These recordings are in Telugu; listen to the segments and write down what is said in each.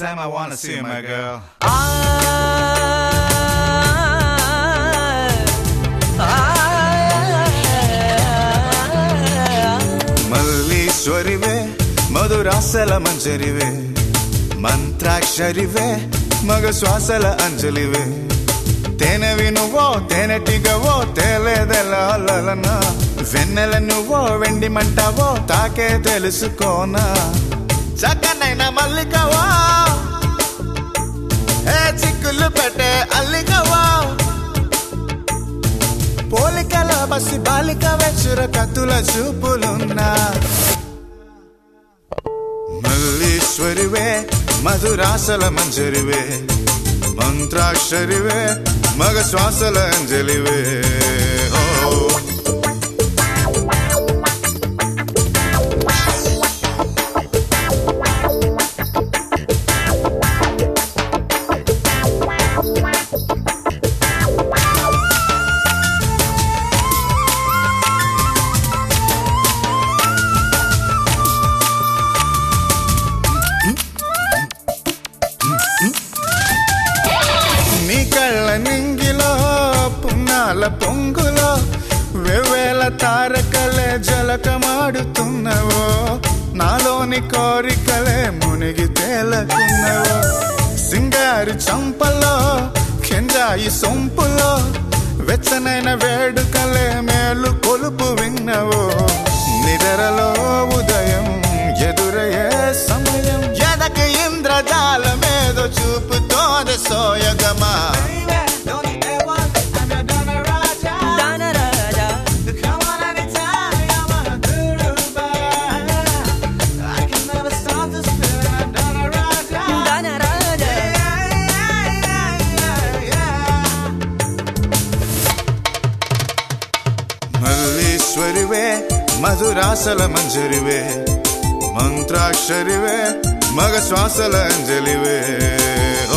time I wanna see my girl. మల్లీశ్వరివే మధురాసల మంజరివే మంత్రాక్షరివే మగ శ్వాసల అంజలివే తేనెవి నువ్వో తేనెటిగవో తేలేదెలన వెన్నెల నువ్వో వెండి మంటావో తాకే తెలుసుకోనా చక్కనైన మల్లికవా ఏ చిక్కులు పెట్టే అల్లికవా పోలికల బసి బాలిక వెచ్చుర కత్తుల చూపులున్నా మల్లీశ్వరివే మధురాసల మంజరివే మంత్రాక్షరివే మగ శ్వాసల అంజలివే ఓ నీ కళ్ళ నింగిలో పున్నాల పొంగులో వెవ్వేల తారకలే జలకమాడుతున్నవో నాలోని కోరికలే మునిగి తేలకున్నవో సింగారి చంపలో కెంజాయి సొంపులో వెచ్చనైన వేడుకలే మేలు కొలుపు విన్నవో నిదరలో ఉదయం ఎదురయ్యే సమయం ఎదకి ఇంద్రజాలమేదో చూపుతోంది సోయగమా మల్లీశ్వరివే మధురాసల మంజరివే మంత్రాక్షరివే మగ శ్వాసల అంజలివే ఓ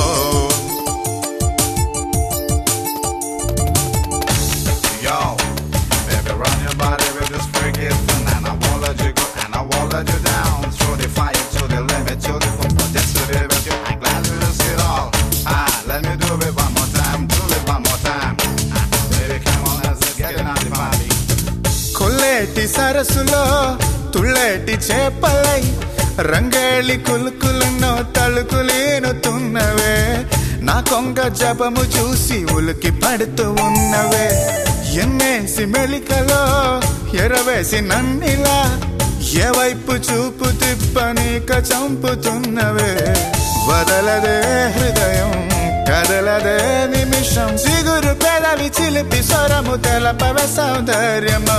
Yo, baby, run your body with this freaky thing, and I won't let you go, and I won't let you down. Throw the fire to the limit, to the foot, just to the limit. I'm glad to see it all. Ah, let me do it one more time, do it one more time. Ah, baby, come on, let's get it on the body. కొల్లేటి సరస్సులో తుళ్ళేటి చేపలై రంగేళి కులుకులను తలుకులేనుతున్నవే నా కొంగ జపము చూసి ఉలికి పడుతూ ఉన్నవే ఎన్నేసి మెలికలో ఎరవేసి నన్నిలా ఏ వైపు చూపు తిప్పనీక చంపుతున్నవే వదలదే హృదయం కదలదే నిమిషం చిగురు పెదవి చిలిపి స్వరము తెలపవే సౌందర్యమా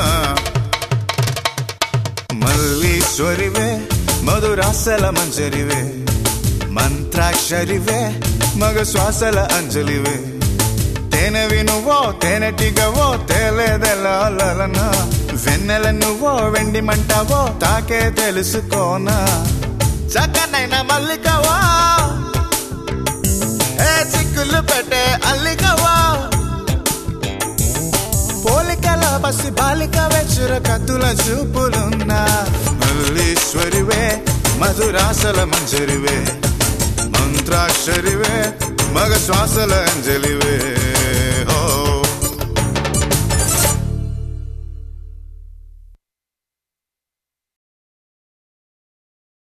మల్లీశ్వరివే మధురాసల మంజరివే మంత్రాక్షరివే మగ శ్వాసల అంజలివే తేనెవి నువ్వో తేనెటిగవో తేలేదెలన వెన్నెల నువ్వో వెండి మంటావో తాకే తెలుసుకోనా చక్కనైన మల్లికవా ఏ చిక్కులు పెట్టే అల్లికవా పోలికల బసి బాలిక వెచ్చుర కత్తుల చూపులున్నా మల్లీశ్వరివే మధురాసల మంజరివే మంత్రాక్షరివే మగ శ్వాసల అంజలివే